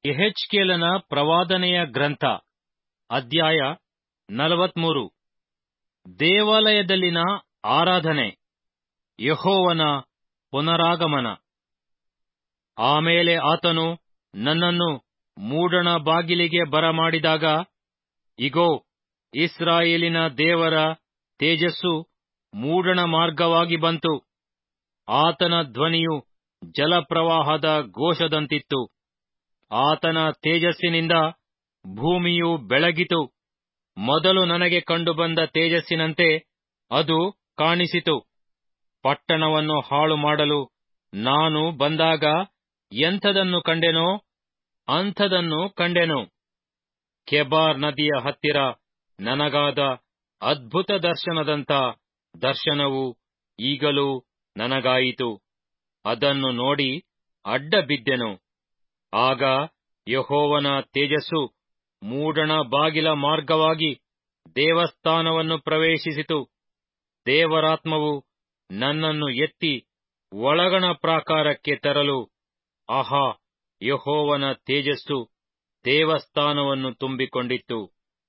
ಯೆಹೆಜ್ಕೇಲನ ಪ್ರವಾದನೆಯ ಗ್ರಂಥ ಅಧ್ಯಾಯ ನಲವತ್ಮೂರು ದೇವಾಲಯದಲ್ಲಿನ ಆರಾಧನೆ ಯೆಹೋವನ ಪುನರಾಗಮನ ಆಮೇಲೆ ಆತನು ನನ್ನನ್ನು ಮೂಡಣ ಬಾಗಿಲಿಗೆ ಬರಮಾಡಿದಾಗ ಇಗೋ ಇಸ್ರಾಯೇಲಿನ ದೇವರ ತೇಜಸ್ಸು ಮೂಡಣ ಮಾರ್ಗವಾಗಿ ಬಂತು ಆತನ ಧ್ವನಿಯು ಜಲಪ್ರವಾಹದ ಘೋಷದಂತಿತ್ತು ಆತನ ತೇಜಸ್ಸಿನಿಂದ ಭೂಮಿಯು ಬೆಳಗಿತು ಮೊದಲು ನನಗೆ ಕಂಡುಬಂದ ತೇಜಸ್ಸಿನಂತೆ ಅದು ಕಾಣಿಸಿತು ಪಟ್ಟಣವನ್ನು ಹಾಳು ಮಾಡಲು ನಾನು ಬಂದಾಗ ಎಂಥದನ್ನು ಕಂಡೆನೋ ಅಂಥದನ್ನು ಕಂಡೆನು ಕೆಬಾರ್ ನದಿಯ ಹತ್ತಿರ ನನಗಾದ ಅದ್ಭುತ ದರ್ಶನದಂಥ ದರ್ಶನವು ಈಗಲೂ ನನಗಾಯಿತು ಅದನ್ನು ನೋಡಿ ಅಡ್ಡ ಬಿದ್ದೆನು ಆಗ ಯೆಹೋವನ ತೇಜಸ್ಸು ಮೂಡಣ ಬಾಗಿಲ ಮಾರ್ಗವಾಗಿ ದೇವಸ್ಥಾನವನ್ನು ಪ್ರವೇಶಿಸಿತು ದೇವರಾತ್ಮವು ನನ್ನನ್ನು ಎತ್ತಿ ಒಳಗಣ ಪ್ರಾಕಾರಕ್ಕೆ ತರಲು ಆಹಾ ಯೆಹೋವನ ತೇಜಸ್ಸು ದೇವಸ್ಥಾನವನ್ನು ತುಂಬಿಕೊಂಡಿತ್ತು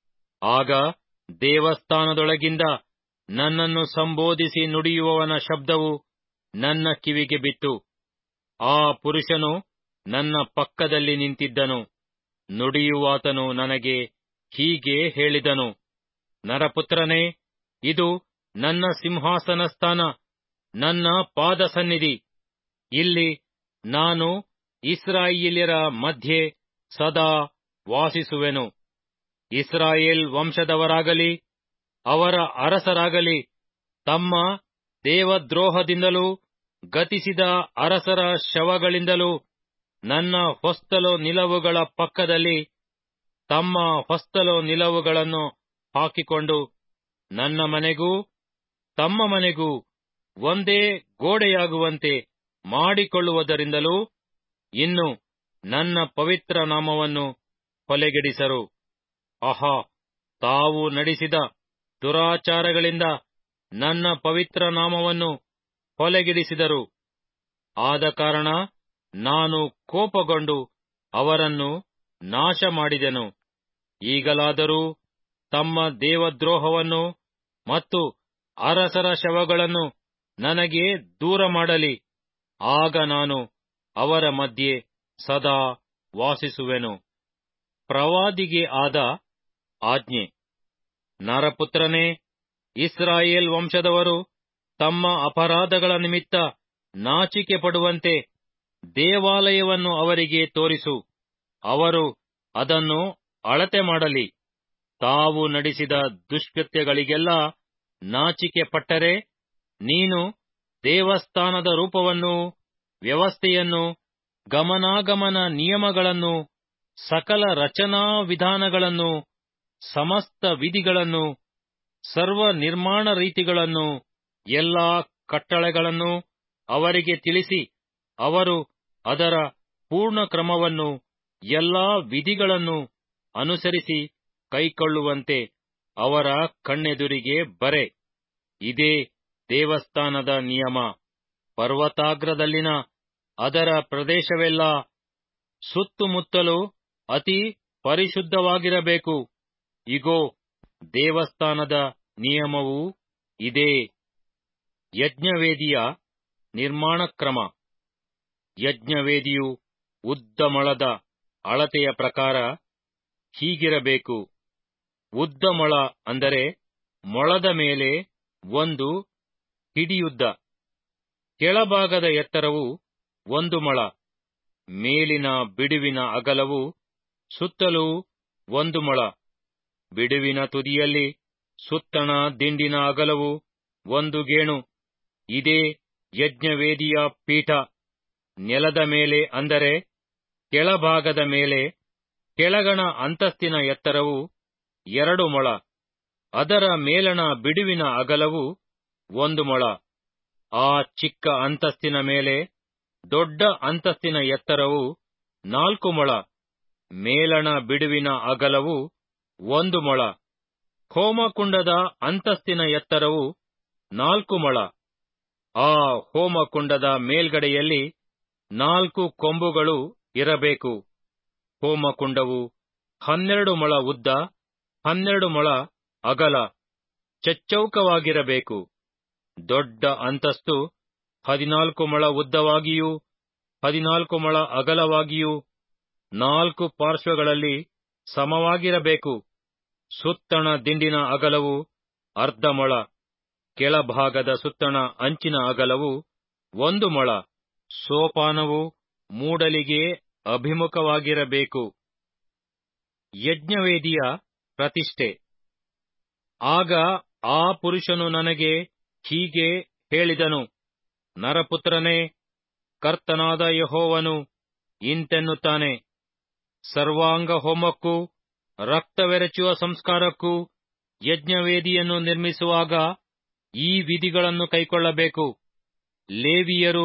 ಆಗ ದೇವಸ್ಥಾನದೊಳಗಿಂದ ನನ್ನನ್ನು ಸಂಬೋಧಿಸಿ ನುಡಿಯುವವನ ಶಬ್ದವು ನನ್ನ ಕಿವಿಗೆ ಬಿತ್ತು ಆ ಪುರುಷನು ನನ್ನ ಪಕ್ಕದಲ್ಲಿ ನಿಂತಿದ್ದನು ನುಡಿಯುವಾತನು ನನಗೆ ಹೀಗೆ ಹೇಳಿದನು ನರಪುತ್ರನೇ ಇದು ನನ್ನ ಸಿಂಹಾಸನ ಸ್ಥಾನ ನನ್ನ ಪಾದ ಸನ್ನಿಧಿ ಇಲ್ಲಿ ನಾನು ಇಸ್ರಾಯೇಲ್ಯರ ಮಧ್ಯೆ ಸದಾ ವಾಸಿಸುವೆನು ಇಸ್ರಾಯೇಲ್ ವಂಶದವರಾಗಲಿ ಅವರ ಅರಸರಾಗಲಿ ತಮ್ಮ ದೇವದ್ರೋಹದಿಂದಲೂ ಗತಿಸಿದ ಅರಸರ ಶವಗಳಿಂದಲೂ ನನ್ನ ಹೊಸ್ತಲು ನಿಲವುಗಳ ಪಕ್ಕದಲ್ಲಿ ತಮ್ಮ ಹೊಸ್ತಲು ನಿಲವುಗಳನ್ನು ಹಾಕಿಕೊಂಡು ನನ್ನ ಮನೆಗೂ ತಮ್ಮ ಮನೆಗೂ ಒಂದೇ ಗೋಡೆಯಾಗುವಂತೆ ಮಾಡಿಕೊಳ್ಳುವುದರಿಂದಲೂ ಇನ್ನು ನನ್ನ ಪವಿತ್ರ ನಾಮವನ್ನು ಹೊಲೆಗೆಡಿಸರು ಆಹಾ ತಾವು ನಡೆಸಿದ ದುರಾಚಾರಗಳಿಂದ ನನ್ನ ಪವಿತ್ರ ನಾಮವನ್ನು ಹೊಲೆಗೆಡಿಸಿದರು ಆದ ಕಾರಣ ನಾನು ಕೋಪಗೊಂಡು ಅವರನ್ನು ನಾಶ ಮಾಡಿದೆನು ಈಗಲಾದರೂ ತಮ್ಮ ದೇವದ್ರೋಹವನ್ನು ಮತ್ತು ಅರಸರ ಶವಗಳನ್ನು ನನಗೆ ದೂರ ಮಾಡಲಿ ಆಗ ನಾನು ಅವರ ಮಧ್ಯೆ ಸದಾ ವಾಸಿಸುವೆನು ಪ್ರವಾದಿಗೆ ಆದ ಆಜ್ಞೆ ನರಪುತ್ರನೇ ಇಸ್ರಾಯೇಲ್ ವಂಶದವರು ತಮ್ಮ ಅಪರಾಧಗಳ ನಿಮಿತ್ತ ನಾಚಿಕೆ ಪಡುವಂತೆ ದೇವಾಲಯವನ್ನು ಅವರಿಗೆ ತೋರಿಸು ಅವರು ಅದನ್ನು ಅಳತೆ ಮಾಡಲಿ ತಾವು ನಡೆಸಿದ ದುಷ್ಕೃತ್ಯಗಳಿಗೆಲ್ಲ ನಾಚಿಕೆ ಪಟ್ಟರೆ ನೀನು ದೇವಸ್ಥಾನದ ರೂಪವನ್ನು ವ್ಯವಸ್ಥೆಯನ್ನು ಗಮನಾಗಮನ ನಿಯಮಗಳನ್ನು ಸಕಲ ರಚನಾ ವಿಧಾನಗಳನ್ನು ಸಮಸ್ತ ವಿಧಿಗಳನ್ನು ಸರ್ವ ನಿರ್ಮಾಣ ರೀತಿಗಳನ್ನು ಎಲ್ಲಾ ಕಟ್ಟಳೆಗಳನ್ನು ಅವರಿಗೆ ತಿಳಿಸಿ ಅವರು ಅದರ ಪೂರ್ಣ ಕ್ರಮವನ್ನು ಎಲ್ಲಾ ವಿಧಿಗಳನ್ನು ಅನುಸರಿಸಿ ಕೈಕೊಳ್ಳುವಂತೆ ಅವರ ಕಣ್ಣೆದುರಿಗೆ ಬರೆ ಇದೇ ದೇವಸ್ಥಾನದ ನಿಯಮ ಪರ್ವತಾಗ್ರದಲ್ಲಿನ ಅದರ ಪ್ರದೇಶವೆಲ್ಲ ಸುತ್ತುಮುತ್ತಲು ಅತಿ ಪರಿಶುದ್ಧವಾಗಿರಬೇಕು ಇಗೋ ದೇವಸ್ಥಾನದ ನಿಯಮವು ಇದೇ ಯಜ್ಞವೇದಿಯ ನಿರ್ಮಾಣ ಕ್ರಮ ಯಜ್ಞವೇದಿಯು ಉದ್ದ ಮೊಳದ ಅಳತೆಯ ಪ್ರಕಾರ ಹೀಗಿರಬೇಕು ಉದ್ದ ಮೊಳ ಅಂದರೆ ಮೊಳದ ಮೇಲೆ ಒಂದು ಹಿಡಿಯುದ್ದ ಕೆಳಭಾಗದ ಎತ್ತರವು ಒಂದು ಮೊಳ ಮೇಲಿನ ಬಿಡುವಿನ ಅಗಲವು ಸುತ್ತಲೂ ಒಂದು ಮೊಳ ಬಿಡುವಿನ ತುದಿಯಲ್ಲಿ ಸುತ್ತಣ ದಿಂಡಿನ ಅಗಲವು ಒಂದು ಗೇಣು ಇದೇ ಯಜ್ಞವೇದಿಯ ಪೀಠ ನೆಲದ ಮೇಲೆ ಅಂದರೆ ಕೆಳಭಾಗದ ಮೇಲೆ ಕೆಳಗಣ ಅಂತಸ್ತಿನ ಎತ್ತರವು ಎರಡು ಮೊಳ ಅದರ ಮೇಲಣ ಬಿಡುವಿನ ಅಗಲವು ಒಂದು ಮೊಳ ಆ ಚಿಕ್ಕ ಅಂತಸ್ತಿನ ಮೇಲೆ ದೊಡ್ಡ ಅಂತಸ್ತಿನ ಎತ್ತರವು ನಾಲ್ಕು ಮೊಳ ಮೇಲಣ ಬಿಡುವಿನ ಅಗಲವು ಒಂದು ಮೊಳ ಹೋಮಕುಂಡದ ಅಂತಸ್ತಿನ ಎತ್ತರವು ನಾಲ್ಕು ಮೊಳ ಆ ಹೋಮಕುಂಡದ ಮೇಲ್ಗಡೆಯಲ್ಲಿ ನಾಲ್ಕು ಕೊಂಬುಗಳು ಇರಬೇಕು ಹೋಮಕುಂಡವು ಹನ್ನೆರಡು ಮೊಳ ಉದ್ದ ಹನ್ನೆರಡು ಮೊಳ ಅಗಲ ಚಚ್ಚೌಕವಾಗಿರಬೇಕು ದೊಡ್ಡ ಅಂತಸ್ತು ಹದಿನಾಲ್ಕು ಮೊಳ ಉದ್ದವಾಗಿಯೂ ಹದಿನಾಲ್ಕು ಮೊಳ ಅಗಲವಾಗಿಯೂ ನಾಲ್ಕು ಪಾರ್ಶ್ವಗಳಲ್ಲಿ ಸಮವಾಗಿರಬೇಕು ಸುತ್ತಣ ದಿಂಡಿನ ಅಗಲವು ಅರ್ಧ ಮೊಳ ಕೆಳಭಾಗದ ಸುತ್ತಣ ಅಂಚಿನ ಅಗಲವು ಒಂದು ಮೊಳ ಸೋಪಾನವು ಮೂಡಲಿಗೆ ಅಭಿಮುಖವಾಗಿರಬೇಕು ಯಜ್ಞವೇದಿಯ ಪ್ರತಿಷ್ಠೆ ಆಗ ಆ ಪುರುಷನು ನನಗೆ ಹೀಗೆ ಹೇಳಿದನು ನರಪುತ್ರನೇ ಕರ್ತನಾದ ಯಹೋವನು ಇಂತೆನ್ನುತ್ತಾನೆ ಸರ್ವಾಂಗ ಹೋಮಕ್ಕೂ ರಕ್ತವೆರಚುವ ಸಂಸ್ಕಾರಕ್ಕೂ ಯಜ್ಞವೇದಿಯನ್ನು ನಿರ್ಮಿಸುವಾಗ ಈ ವಿಧಿಗಳನ್ನು ಕೈಕೊಳ್ಳಬೇಕು ಲೇವಿಯರು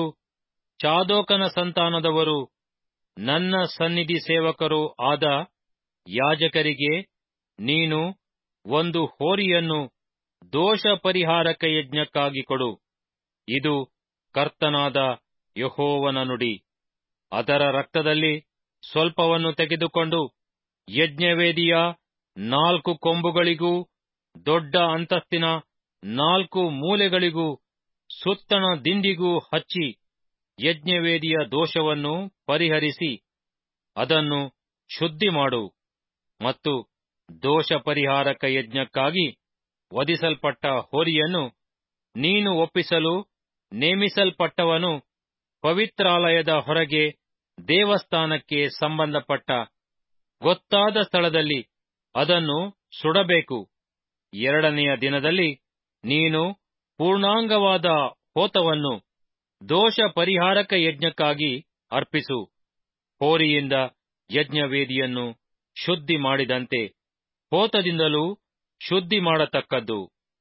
ಚಾದೋಕನ ಸಂತಾನದವರು ನನ್ನ ಸನ್ನಿಧಿ ಸೇವಕರು ಆದ ಯಾಜಕರಿಗೆ ನೀನು ಒಂದು ಹೋರಿಯನ್ನು ದೋಷ ಪರಿಹಾರಕ ಯಜ್ಞಕ್ಕಾಗಿ ಕೊಡು ಇದು ಕರ್ತನಾದ ಯಹೋವನ ನುಡಿ ಅದರ ರಕ್ತದಲ್ಲಿ ಸ್ವಲ್ಪವನ್ನು ತೆಗೆದುಕೊಂಡು ಯಜ್ಞವೇದಿಯ ನಾಲ್ಕು ಕೊಂಬುಗಳಿಗೂ ದೊಡ್ಡ ಅಂತಸ್ತಿನ ನಾಲ್ಕು ಮೂಲೆಗಳಿಗೂ ಸುತ್ತಣ ದಿಂಡಿಗೂ ಹಚ್ಚಿ ಯಜ್ಞವೇದಿಯ ದೋಷವನ್ನು ಪರಿಹರಿಸಿ ಅದನ್ನು ಶುದ್ಧಿ ಮಾಡು ಮತ್ತು ದೋಷ ಪರಿಹಾರಕ ಯಜ್ಞಕ್ಕಾಗಿ ವಧಿಸಲ್ಪಟ್ಟ ಹೋರಿಯನ್ನು ನೀನು ಒಪ್ಪಿಸಲು ನೇಮಿಸಲ್ಪಟ್ಟವನು ಪವಿತ್ರಾಲಯದ ಹೊರಗೆ ದೇವಸ್ಥಾನಕ್ಕೆ ಸಂಬಂಧಪಟ್ಟ ಗೊತ್ತಾದ ಸ್ಥಳದಲ್ಲಿ ಅದನ್ನು ಸುಡಬೇಕು ಎರಡನೆಯ ದಿನದಲ್ಲಿ ನೀನು ಪೂರ್ಣಾಂಗವಾದ ಹೋತವನ್ನು ದೋಷ ಪರಿಹಾರಕ ಯಜ್ಞಕ್ಕಾಗಿ ಅರ್ಪಿಸು ಹೋರಿಯಿಂದ ಯಜ್ಞವೇದಿಯನ್ನು ಶುದ್ಧಿ ಮಾಡಿದಂತೆ ಹೋತದಿಂದಲೂ ಶುದ್ಧಿ ಮಾಡತಕ್ಕದ್ದು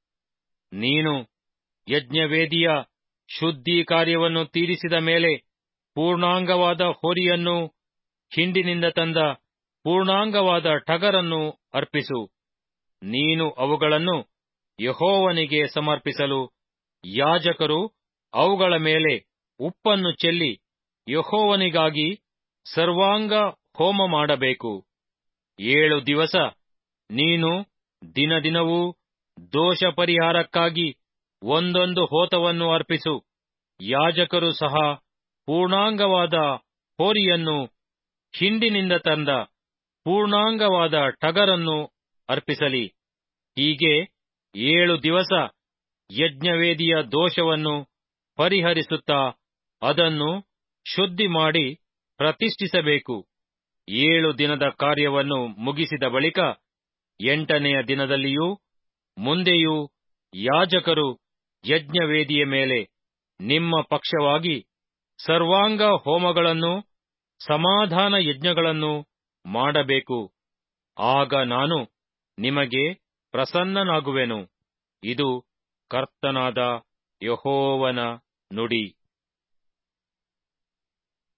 ನೀನು ಯಜ್ಞವೇದಿಯ ಶುದ್ಧಿ ಕಾರ್ಯವನ್ನು ತೀರಿಸಿದ ಮೇಲೆ ಪೂರ್ಣಾಂಗವಾದ ಹೋರಿಯನ್ನು ಹಿಂಡಿನಿಂದ ತಂದ ಪೂರ್ಣಾಂಗವಾದ ಟಗರನ್ನು ಅರ್ಪಿಸು ನೀನು ಅವುಗಳನ್ನು ಯಹೋವನಿಗೆ ಸಮರ್ಪಿಸಲು ಯಾಜಕರು ಅವುಗಳ ಮೇಲೆ ಉಪ್ಪನ್ನು ಚೆಲ್ಲಿ ಯಹೋವನಿಗಾಗಿ ಸರ್ವಾಂಗ ಹೋಮ ಮಾಡಬೇಕು ಏಳು ದಿವಸ ನೀನು ದಿನದಿನವೂ ದೋಷ ಪರಿಹಾರಕ್ಕಾಗಿ ಒಂದೊಂದು ಹೋತವನ್ನು ಅರ್ಪಿಸು ಯಾಜಕರು ಸಹ ಪೂರ್ಣಾಂಗವಾದ ಹೋರಿಯನ್ನು ಹಿಂಡಿನಿಂದ ತಂದ ಪೂರ್ಣಾಂಗವಾದ ಟಗರನ್ನು ಅರ್ಪಿಸಲಿ ಹೀಗೆ ಏಳು ದಿವಸ ಯಜ್ಞವೇದಿಯ ದೋಷವನ್ನು ಪರಿಹರಿಸುತ್ತಾ ಅದನ್ನು ಶುದ್ಧಿ ಮಾಡಿ ಪ್ರತಿಷ್ಠಿಸಬೇಕು ಏಳು ದಿನದ ಕಾರ್ಯವನ್ನು ಮುಗಿಸಿದ ಬಳಿಕ ಎಂಟನೆಯ ದಿನದಲ್ಲಿಯೂ ಮುಂದೆಯೂ ಯಾಜಕರು ಯಜ್ಞವೇದಿಯ ಮೇಲೆ ನಿಮ್ಮ ಪಕ್ಷವಾಗಿ ಸರ್ವಾಂಗ ಹೋಮಗಳನ್ನು ಸಮಾಧಾನ ಯಜ್ಞಗಳನ್ನು ಮಾಡಬೇಕು ಆಗ ನಾನು ನಿಮಗೆ ಪ್ರಸನ್ನನಾಗುವೆನು ಇದು ಕರ್ತನಾದ ಯಹೋವನ ನುಡಿ